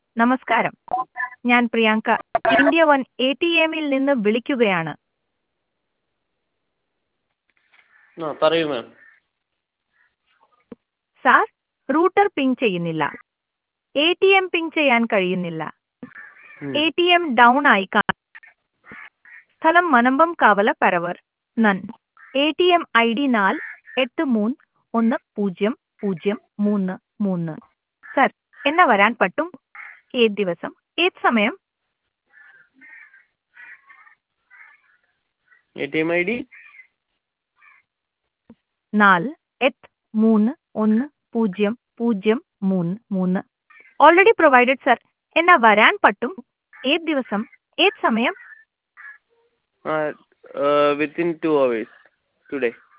നമസ്കാരം ഞാൻ Priyanka India one A T എമ്മിൽ നിന്ന് വിളിക്കുകയാണ് ആ പറയൂ മാം സാർ റൂട്ടർ പിങ് ചെയ്യുന്നില്ല എ ടി എം പിങ് ചെയ്യാൻ കഴിയുന്നില്ല എ ടി എം ഡൗൺ ആയി കാണും സ്ഥലം മനമ്പം കവല പരവർ നൻ A T M I D നാൽ എട്ട് മൂന്ന് ഒന്ന് പൂജ്യം പൂജ്യം മൂന്ന് മൂന്ന് സർ എന്നാ വരാൻ പറ്റും ഏത് ദിവസം ഏത് സമയം A T M I D നാല് എട്ട് മൂന്ന് ഒന്ന് പൂജ്യം പൂജ്യം മൂന്ന് മൂന്ന് ഓൾറെഡി പ്രൊവൈഡഡ് സർ എന്നാ വരാൻ പറ്റും ഏത് ദിവസം ഏത് സമയം വിത്തിൻ ടു അവേഴ്സ് ടുഡേ